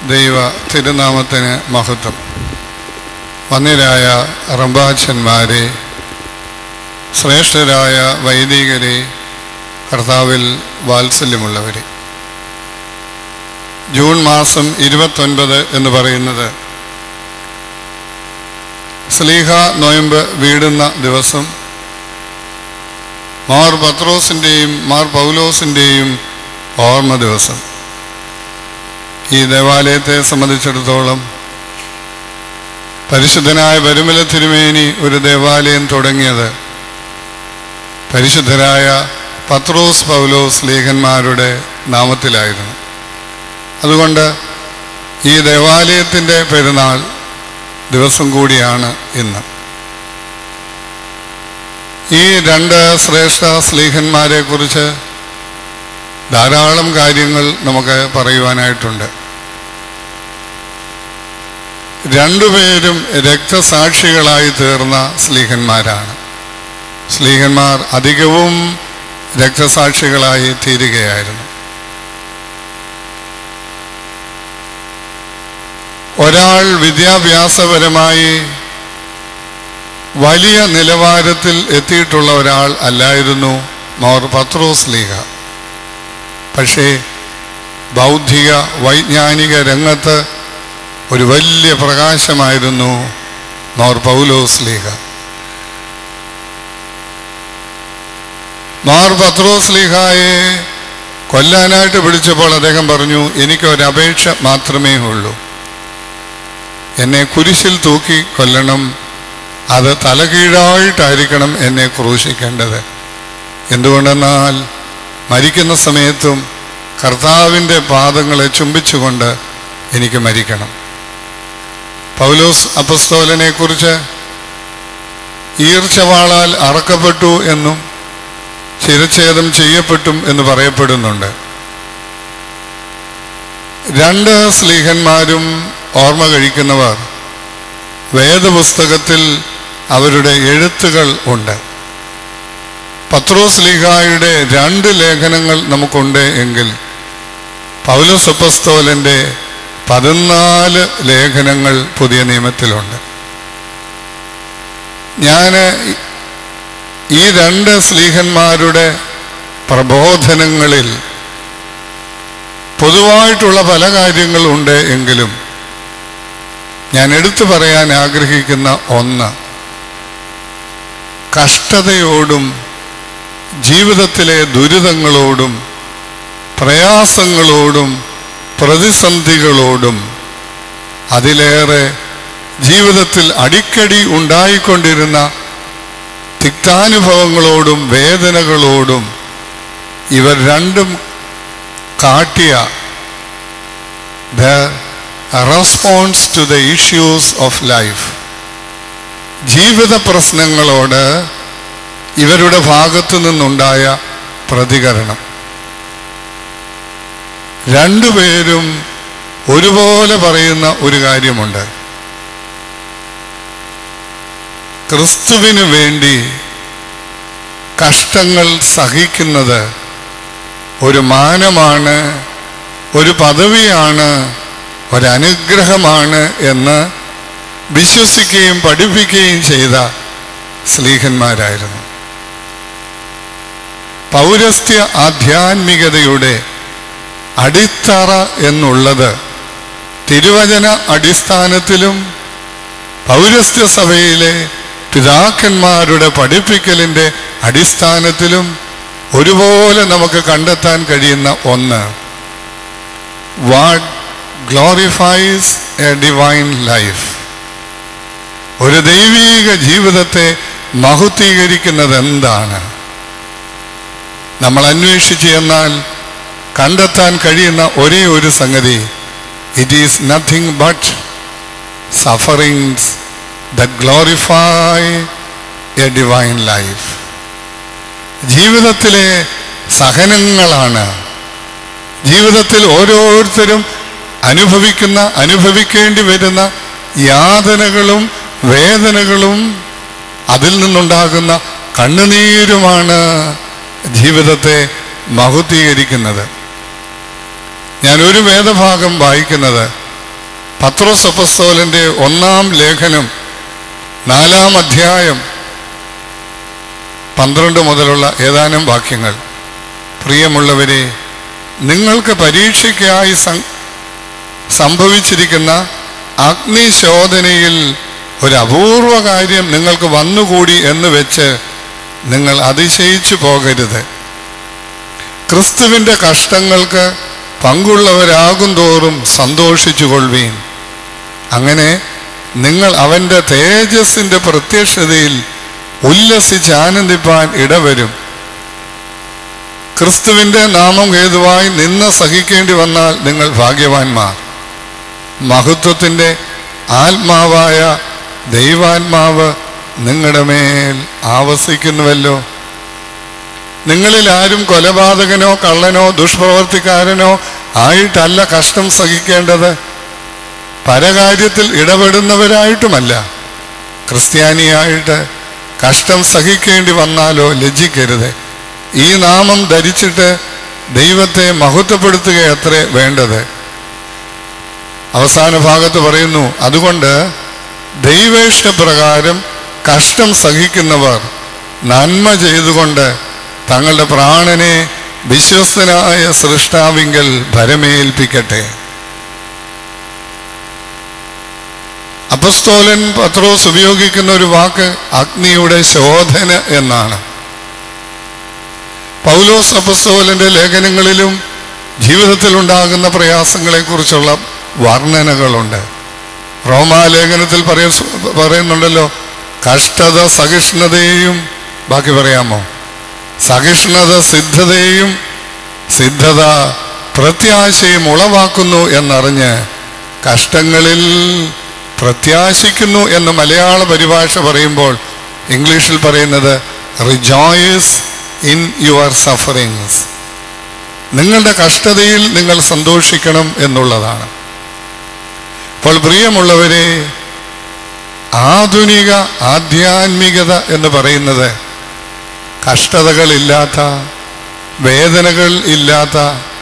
ദൈവ തിരുനാമത്തിന് മഹത്വം വന്നിരായ റംബാച്ചന്മാരെ ശ്രേഷ്ഠരായ വൈദികരെ കർത്താവിൽ വാത്സല്യമുള്ളവരെ ജൂൺ മാസം ഇരുപത്തൊൻപത് എന്ന് പറയുന്നത് സ്ലീഹ നോയമ്പ് വീടുന്ന ദിവസം മാർ പത്രോസിൻ്റെയും മാർ പൗലോസിൻ്റെയും ഓർമ്മ ദിവസം ഈ ദേവാലയത്തെ സംബന്ധിച്ചിടത്തോളം പരിശുദ്ധനായ വരുമല തിരുമേനി ഒരു ദേവാലയം തുടങ്ങിയത് പരിശുദ്ധരായ പത്രോസ് പൗലോസ് ലേഖന്മാരുടെ നാമത്തിലായിരുന്നു അതുകൊണ്ട് ഈ ദേവാലയത്തിൻ്റെ പെരുന്നാൾ ദിവസം കൂടിയാണ് ഇന്ന് ഈ രണ്ട് ശ്രേഷ്ഠ സ്ലീഹന്മാരെ കുറിച്ച് ധാരാളം കാര്യങ്ങൾ നമുക്ക് പറയുവാനായിട്ടുണ്ട് രണ്ടുപേരും രക്തസാക്ഷികളായി തീർന്ന സ്ലീഹന്മാരാണ് സ്ലീഹന്മാർ അധികവും രക്തസാക്ഷികളായി തീരുകയായിരുന്നു ഒരാൾ വിദ്യാഭ്യാസപരമായി വലിയ നിലവാരത്തിൽ എത്തിയിട്ടുള്ള ഒരാൾ അല്ലായിരുന്നു മോർ പത്രോസ് ലീഗ പക്ഷേ ബൗദ്ധിക വൈജ്ഞാനിക രംഗത്ത് ഒരു വലിയ പ്രകാശമായിരുന്നു മോർ പൗലോസ് ലീഗ മാർ പത്രോസ് ലീഹായെ കൊല്ലാനായിട്ട് വിളിച്ചപ്പോൾ അദ്ദേഹം പറഞ്ഞു എനിക്കൊരപേക്ഷ മാത്രമേ ഉള്ളൂ എന്നെ കുരിശിൽ തൂക്കി കൊല്ലണം അത് തലകീഴായിട്ടായിരിക്കണം എന്നെ ക്രൂശിക്കേണ്ടത് എന്തുകൊണ്ടെന്നാൽ മരിക്കുന്ന സമയത്തും കർത്താവിൻ്റെ പാദങ്ങളെ ചുംബിച്ചുകൊണ്ട് എനിക്ക് മരിക്കണം പൗലോസ് അപ്പസ്തോലനെ കുറിച്ച് ഈർച്ചവാളാൽ അറക്കപ്പെട്ടു എന്നും ശിരച്ഛേദം ചെയ്യപ്പെട്ടും എന്ന് പറയപ്പെടുന്നുണ്ട് രണ്ട് സ്ലീഹന്മാരും ഓർമ്മ കഴിക്കുന്നവർ വേദപുസ്തകത്തിൽ അവരുടെ എഴുത്തുകൾ ഉണ്ട് പത്രോസ് ലീഹായുടെ രണ്ട് ലേഖനങ്ങൾ നമുക്കുണ്ട് എങ്കിൽ പൗലസപ്പസ്തോലൻ്റെ പതിനാല് ലേഖനങ്ങൾ പുതിയ നിയമത്തിലുണ്ട് ഞാൻ ഈ രണ്ട് സ്ലീഹന്മാരുടെ പ്രബോധനങ്ങളിൽ പൊതുവായിട്ടുള്ള പല കാര്യങ്ങളുണ്ട് എങ്കിലും ഞാൻ എടുത്തു പറയാൻ ആഗ്രഹിക്കുന്ന ഒന്ന് കഷ്ടതയോടും ജീവിതത്തിലെ ദുരിതങ്ങളോടും പ്രയാസങ്ങളോടും പ്രതിസന്ധികളോടും അതിലേറെ ജീവിതത്തിൽ അടിക്കടി ഉണ്ടായിക്കൊണ്ടിരുന്ന തിക്താനുഭവങ്ങളോടും വേദനകളോടും ഇവർ രണ്ടും കാട്ടിയ the response to the issues of life ജീവിത പ്രശ്നങ്ങളോട് ഇവരുടെ ഭാഗത്തു നിന്നുണ്ടായ പ്രതികരണം രണ്ടുപേരും ഒരുപോലെ പറയുന്ന ഒരു കാര്യമുണ്ട് ക്രിസ്തുവിന് വേണ്ടി കഷ്ടങ്ങൾ സഹിക്കുന്നത് ഒരു മാനമാണ് ഒരു പദവിയാണ് ഒരനുഗ്രഹമാണ് എന്ന് വിശ്വസിക്കുകയും പഠിപ്പിക്കുകയും ചെയ്ത സ്ലീഹന്മാരായിരുന്നു പൗരസ്ത്യ ആധ്യാത്മികതയുടെ അടിത്തറ എന്നുള്ളത് തിരുവചന അടിസ്ഥാനത്തിലും പൗരസ്ത്യ സഭയിലെ പിതാക്കന്മാരുടെ പഠിപ്പിക്കലിൻ്റെ അടിസ്ഥാനത്തിലും ഒരുപോലെ നമുക്ക് കണ്ടെത്താൻ കഴിയുന്ന ഒന്ന് what glorifies a divine life ഒരു ദൈവീക ജീവിതത്തെ മഹുദ്ധീകരിക്കുന്നത് എന്താണ് നമ്മൾ അന്വേഷിച്ച് എന്നാൽ കണ്ടെത്താൻ കഴിയുന്ന ഒരേ ഒരു സംഗതി it is nothing but sufferings the glorify a divine life ജീവിതത്തിലെ സഹനങ്ങളാണ് ജീവിതത്തിൽ ഓരോരുത്തരും അനുഭവിക്കുന്ന അനുഭവിക്കേണ്ടി വരുന്ന യാതനകളും വേദനകളും അതിൽ നിന്നുണ്ടാകുന്ന കണ്ണുനീരുമാണ് ജീവിതത്തെ മഹുദ്ധീകരിക്കുന്നത് ഞാൻ ഒരു വേദഭാഗം വായിക്കുന്നത് പത്രോസ് അപ്പസ്തോലന്റെ ഒന്നാം ലേഖനം നാലാം അധ്യായം പന്ത്രണ്ട് മുതലുള്ള ഏതാനും വാക്യങ്ങൾ പ്രിയമുള്ളവരെ നിങ്ങൾക്ക് പരീക്ഷയ്ക്കായി സം- സംഭവിച്ചിരിക്കുന്ന അഗ്നിശോധനയിൽ ഒരു അപൂർവ കാര്യം നിങ്ങൾക്ക് വന്നുകൂടി എന്ന് വെച്ച് നിങ്ങൾ അതിശയിച്ചു പോകരുത് ക്രിസ്തുവിൻ്റെ കഷ്ടങ്ങൾക്ക് പങ്കുള്ളവരാകും തോറും സന്തോഷിച്ചു കൊള്ളുവീൻ അങ്ങനെ നിങ്ങൾ അവൻ്റെ തേജസ്സിൻ്റെ പ്രത്യക്ഷതയിൽ ഉല്ലസിച്ച് ആനന്ദിപ്പാൻ ഇടവരും ക്രിസ്തുവിൻ്റെ നാമം ഹേതുവായി നിന്ന സഹിക്കേണ്ടി വന്നാൽ നിങ്ങൾ ഭാഗ്യവാന്മാർ മഹത്വത്തിൻ്റെ ആത്മാവായ ദൈവാത്മാവ് നിങ്ങളുടെ മേൽ ആവസിക്കുന്നുവല്ലോ നിങ്ങളിൽ ആരും കൊലപാതകനോ കള്ളനോ ദുഷ്പ്രവർത്തിക്കാരനോ ആയിട്ടല്ല കഷ്ടം സഹിക്കേണ്ടത് പരകാര്യത്തിൽ ഇടപെടുന്നവരായിട്ടുമല്ല ക്രിസ്ത്യാനിയായിട്ട് കഷ്ടം സഹിക്കേണ്ടി വന്നാലോ ലജ്ജിക്കരുത് ഈ നാമം ധരിച്ചിട്ട് ദൈവത്തെ മഹത്വപ്പെടുത്തുകയത്രേ വേണ്ടത് അവസാന ഭാഗത്ത് പറയുന്നു അതുകൊണ്ട് ദൈവേഷ്ടപ്രകാരം കഷ്ടം സഹിക്കുന്നവർ നന്മ ചെയ്തുകൊണ്ട് തങ്ങളുടെ പ്രാണനെ വിശ്വസ്തനായ സൃഷ്ടാവിങ്കൽ ഭരമേൽപ്പിക്കട്ടെ അപ്പസ്തോലൻ പത്രോസ് ഉപയോഗിക്കുന്ന ഒരു വാക്ക് അഗ്നിയുടെ ശോധന എന്നാണ് പൗലോസ് അപ്പസ്തോലന്റെ ലേഖനങ്ങളിലും ജീവിതത്തിൽ ഉണ്ടാകുന്ന പ്രയാസങ്ങളെക്കുറിച്ചുള്ള വർണ്ണനകളുണ്ട് റോമാലേഖനത്തിൽ പറയ പറയുന്നുണ്ടല്ലോ കഷ്ടത സഹിഷ്ണുതയെയും ബാക്കി പറയാമോ സഹിഷ്ണുത സിദ്ധതയും സിദ്ധത പ്രത്യാശയും ഉളവാക്കുന്നു എന്നറിഞ്ഞ് കഷ്ടങ്ങളിൽ പ്രത്യാശിക്കുന്നു എന്ന് മലയാള പരിഭാഷ പറയുമ്പോൾ ഇംഗ്ലീഷിൽ പറയുന്നത് റിജോയ്സ് ഇൻ യുവർ സഫറിങ്സ് നിങ്ങളുടെ കഷ്ടതയിൽ നിങ്ങൾ സന്തോഷിക്കണം എന്നുള്ളതാണ് അപ്പോൾ പ്രിയമുള്ളവരെ ആധുനിക ആധ്യാത്മികത എന്ന് പറയുന്നത് കഷ്ടതകളില്ലാത്ത വേദനകൾ ഇല്ലാത്ത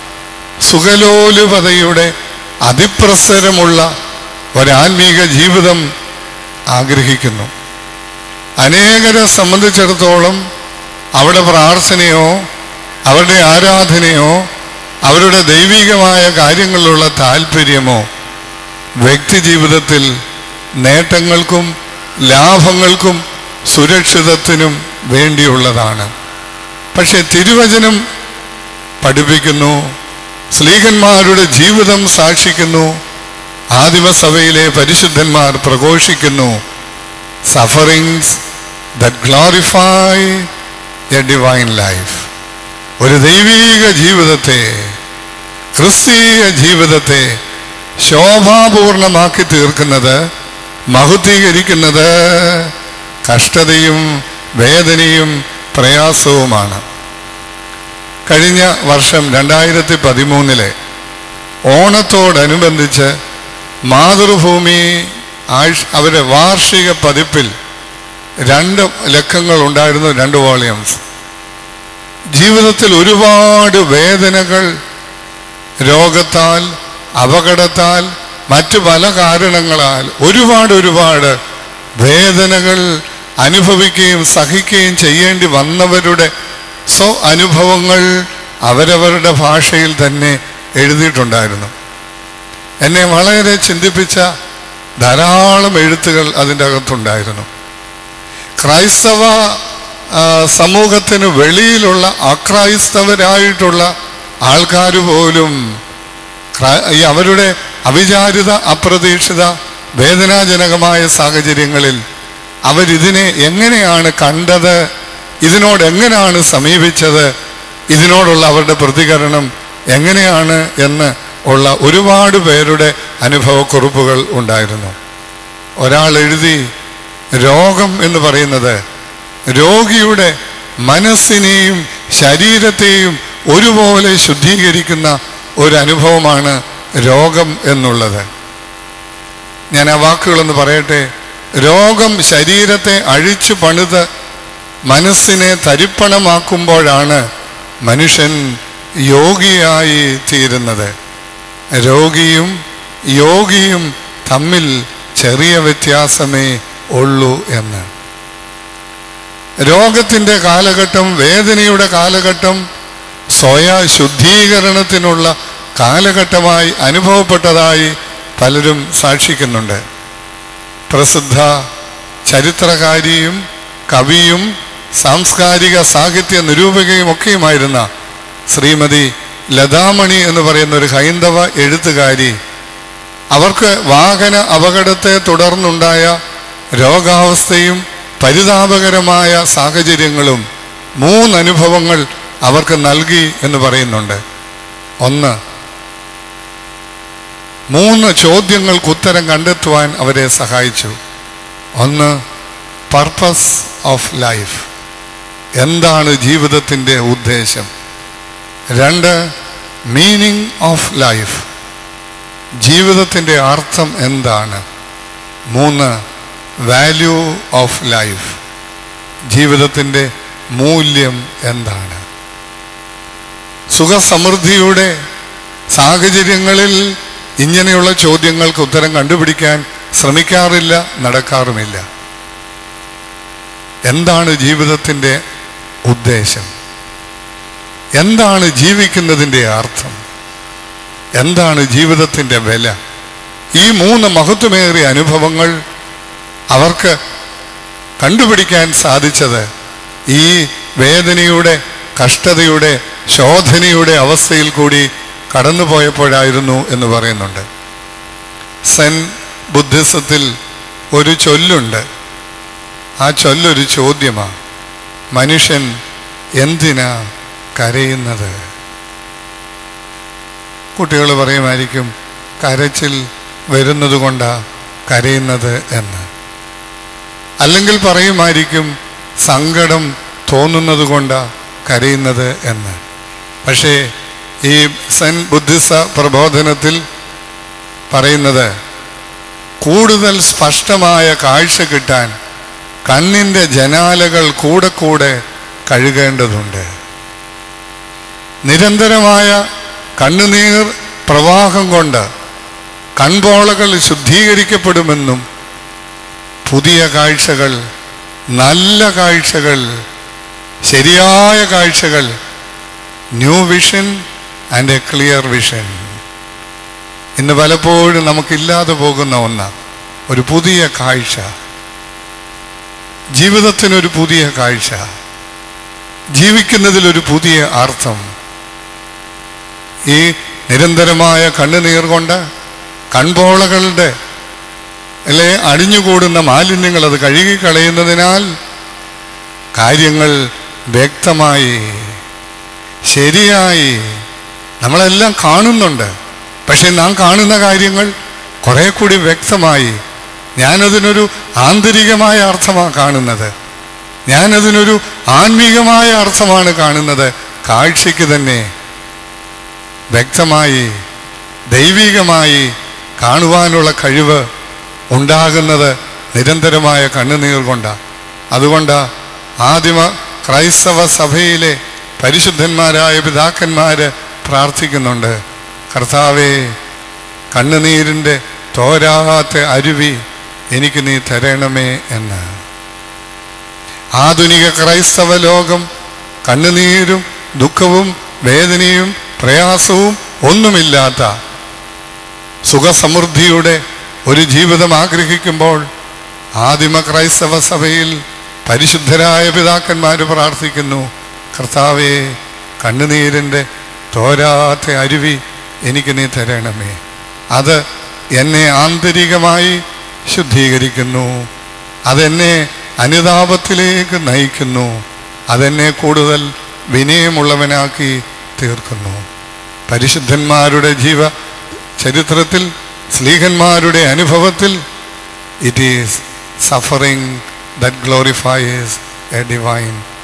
സുഖലോലുപതയുടെ അതിപ്രസരമുള്ള ഒരാത്മീക ജീവിതം ആഗ്രഹിക്കുന്നു അനേകരെ സംബന്ധിച്ചിടത്തോളം അവിടെ പ്രാർത്ഥനയോ അവരുടെ ആരാധനയോ അവരുടെ ദൈവികമായ കാര്യങ്ങളിലുള്ള താല്പര്യമോ വ്യക്തി ജീവിതത്തിൽ നേട്ടങ്ങൾക്കും ലാഭങ്ങൾക്കും സുരക്ഷിതത്തിനും വേണ്ടിയുള്ളതാണ് പക്ഷെ തിരുവചനം പഠിപ്പിക്കുന്നു സ്ലീഹന്മാരുടെ ജീവിതം സാക്ഷിക്കുന്നു ആദിമസഭയിലെ പരിശുദ്ധന്മാർ പ്രഘോഷിക്കുന്നു sufferings that glorify a divine life ഒരു ദൈവീക ജീവിതത്തെ ക്രിസ്തീയ ജീവിതത്തെ ശോഭാപൂർണമാക്കി തീർക്കുന്നത് മഹുദ്ധീകരിക്കുന്നത് കഷ്ടതയും വേദനയും പ്രയാസവുമാണ് കഴിഞ്ഞ വർഷം രണ്ടായിരത്തി പതിമൂന്നിലെ ഓണത്തോടനുബന്ധിച്ച് മാതൃഭൂമി ആഴ്ച അവരുടെ വാർഷിക പതിപ്പിൽ രണ്ട് ലക്കങ്ങൾ ഉണ്ടായിരുന്നു രണ്ട് വോളിയംസ് ജീവിതത്തിൽ ഒരുപാട് വേദനകൾ രോഗത്താൽ അപകടത്താൽ മറ്റു പല കാരണങ്ങളാൽ ഒരുപാട് ഒരുപാട് വേദനകൾ അനുഭവിക്കുകയും സഹിക്കുകയും ചെയ്യേണ്ടി വന്നവരുടെ സ്വ അനുഭവങ്ങൾ അവരവരുടെ ഭാഷയിൽ തന്നെ എഴുതിയിട്ടുണ്ടായിരുന്നു എന്നെ വളരെ ചിന്തിപ്പിച്ച ധാരാളം എഴുത്തുകൾ അതിൻ്റെ അകത്തുണ്ടായിരുന്നു ക്രൈസ്തവ ആ, സമൂഹത്തിന് വെളിയിലുള്ള അക്രൈസ്തവരായിട്ടുള്ള ആൾക്കാർ പോലും ക്ര- ഈ അവരുടെ അവിചാരിത അപ്രതീക്ഷിത വേദനാജനകമായ സാഹചര്യങ്ങളിൽ അവരിതിനെ എങ്ങനെയാണ് കണ്ടത് ഇതിനോട് എങ്ങനെയാണ് സമീപിച്ചത് ഇതിനോടുള്ള അവരുടെ പ്രതികരണം എങ്ങനെയാണ് എന്ന് ഉള്ള ഒരുപാട് പേരുടെ അനുഭവക്കുറിപ്പുകൾ ഉണ്ടായിരുന്നു ഒരാൾ എഴുതി രോഗം എന്ന് പറയുന്നത് രോഗിയുടെ മനസ്സിനെയും ശരീരത്തെയും ഒരുപോലെ ശുദ്ധീകരിക്കുന്ന ഒരു അനുഭവമാണ് രോഗം എന്നുള്ളത് ഞാൻ ആ വാക്കുകളൊന്ന് പറയട്ടെ രോഗം ശരീരത്തെ അഴിച്ചു പണിത് മനസ്സിനെ തരിപ്പണമാക്കുമ്പോഴാണ് മനുഷ്യൻ യോഗിയായി തീരുന്നത് രോഗിയും യോഗിയും തമ്മിൽ ചെറിയ വ്യത്യാസമേ ഉള്ളൂ എന്ന് രോഗത്തിൻ്റെ കാലഘട്ടം വേദനയുടെ കാലഘട്ടം സ്വയ ശുദ്ധീകരണത്തിനുള്ള കാലഘട്ടമായി അനുഭവപ്പെട്ടതായി പലരും സാക്ഷിക്കുന്നുണ്ട് പ്രസിദ്ധ ചരിത്രകാരിയും കവിയും സാംസ്കാരിക സാഹിത്യ നിരൂപകയും ഒക്കെയുമായിരുന്ന ശ്രീമതി ലതാമണി എന്ന് പറയുന്ന ഒരു ഹൈന്ദവ എഴുത്തുകാരി അവർക്ക് വാഹന അപകടത്തെ തുടർന്നുണ്ടായ രോഗാവസ്ഥയും പരിതാപകരമായ സാഹചര്യങ്ങളും മൂന്നനുഭവങ്ങൾ അവർക്ക് നൽകി എന്ന് പറയുന്നുണ്ട് ഒന്ന് മൂന്ന് ചോദ്യങ്ങൾക്ക് ഉത്തരം കണ്ടെത്തുവാൻ അവരെ സഹായിച്ചു ഒന്ന് പർപ്പസ് ഓഫ് ലൈഫ് എന്താണ് ജീവിതത്തിൻ്റെ ഉദ്ദേശം രണ്ട് മീനിങ് ഓഫ് ലൈഫ് ജീവിതത്തിൻ്റെ അർത്ഥം എന്താണ് മൂന്ന് വാല്യൂ ഓഫ് ലൈഫ് ജീവിതത്തിൻ്റെ മൂല്യം എന്താണ് സുഖസമൃദ്ധിയുടെ സാഹചര്യങ്ങളിൽ ഇങ്ങനെയുള്ള ചോദ്യങ്ങൾക്ക് ഉത്തരം കണ്ടുപിടിക്കാൻ ശ്രമിക്കാറില്ല നടക്കാറുമില്ല എന്താണ് ജീവിതത്തിൻ്റെ ഉദ്ദേശം എന്താണ് ജീവിക്കുന്നതിൻ്റെ അർത്ഥം എന്താണ് ജീവിതത്തിൻ്റെ വില ഈ മൂന്ന് മഹത്വമേറിയ അനുഭവങ്ങൾ അവർക്ക് കണ്ടുപിടിക്കാൻ സാധിച്ചത് ഈ വേദനയുടെ കഷ്ടതയുടെ ശോധനയുടെ അവസ്ഥയിൽ കൂടി കടന്നുപോയപ്പോഴായിരുന്നു എന്ന് പറയുന്നുണ്ട് സെൻ ബുദ്ധിസത്തിൽ ഒരു ചൊല്ലുണ്ട് ആ ചൊല്ലൊരു ചോദ്യമാണ് മനുഷ്യൻ എന്തിനാ കരയുന്നത് കുട്ടികൾ പറയുമായിരിക്കും കരച്ചിൽ വരുന്നത് കൊണ്ടാ കരയുന്നത് എന്ന് അല്ലെങ്കിൽ പറയുമായിരിക്കും സങ്കടം തോന്നുന്നത് കൊണ്ടാ കരയുന്നത് എന്ന് പക്ഷേ ഈ സെൻ ബുദ്ധിസ പ്രബോധനത്തിൽ പറയുന്നത് കൂടുതൽ സ്പഷ്ടമായ കാഴ്ച കിട്ടാൻ കണ്ണിൻ്റെ ജനാലകൾ കൂടെ കൂടെ കഴുകേണ്ടതുണ്ട് നിരന്തരമായ കണ്ണുനീർ പ്രവാഹം കൊണ്ട് കൺപോളകൾ ശുദ്ധീകരിക്കപ്പെടുമെന്നും പുതിയ കാഴ്ചകൾ നല്ല കാഴ്ചകൾ ശരിയായ കാഴ്ചകൾ new vision and a clear vision ഇന്ന് പലപ്പോഴും നമുക്കില്ലാതെ പോകുന്ന ഒന്ന് ഒരു പുതിയ കാഴ്ച ജീവിതത്തിനൊരു പുതിയ കാഴ്ച ജീവിക്കുന്നതിലൊരു പുതിയ അർത്ഥം ഈ നിരന്തരമായ കണ്ണുനീർ കൊണ്ട് കൺപോളകളുടെ അല്ലെ അടിഞ്ഞുകൂടുന്ന മാലിന്യങ്ങൾ അത് കഴുകിക്കളയുന്നതിനാൽ കാര്യങ്ങൾ വ്യക്തമായി ശരിയായി നമ്മളെല്ലാം കാണുന്നുണ്ട് പക്ഷെ നാം കാണുന്ന കാര്യങ്ങൾ കുറെ കൂടി വ്യക്തമായി ഞാനതിനൊരു ആന്തരികമായ അർത്ഥമാണ് കാണുന്നത് ഞാനതിനൊരു ആത്മീകമായ അർത്ഥമാണ് കാണുന്നത് കാഴ്ചയ്ക്ക് തന്നെ വ്യക്തമായി ദൈവികമായി കാണുവാനുള്ള കഴിവ് ഉണ്ടാകുന്നത് നിരന്തരമായ കണ്ണുനീർ കൊണ്ടാണ് അതുകൊണ്ട് ആദിമ ക്രൈസ്തവ സഭയിലെ പരിശുദ്ധന്മാരായ പിതാക്കന്മാര് പ്രാർത്ഥിക്കുന്നുണ്ട് കർത്താവേ കണ്ണുനീരിൻ്റെ തോരാത്ത അരുവി എനിക്ക് നീ തരണമേ എന്ന് ആധുനിക ക്രൈസ്തവ ലോകം കണ്ണുനീരും ദുഃഖവും വേദനയും പ്രയാസവും ഒന്നുമില്ലാത്ത സുഖസമൃദ്ധിയുടെ ഒരു ജീവിതം ആഗ്രഹിക്കുമ്പോൾ ആദിമ ക്രൈസ്തവ സഭയിൽ പരിശുദ്ധരായ പിതാക്കന്മാർ പ്രാർത്ഥിക്കുന്നു കർത്താവേ കണ്ണുനീരിൻ്റെ തോരാത്ത അരുവി എനിക്ക് നീ തരണമേ അത് എന്നെ ആന്തരികമായി ശുദ്ധീകരിക്കുന്നു അതെന്നെ അനുതാപത്തിലേക്ക് നയിക്കുന്നു അതെന്നെ കൂടുതൽ വിനയമുള്ളവനാക്കി തീർക്കുന്നു പരിശുദ്ധന്മാരുടെ ജീവ ചരിത്രത്തിൽ സ്ലീഹന്മാരുടെ അനുഭവത്തിൽ it is suffering that glorifies a divine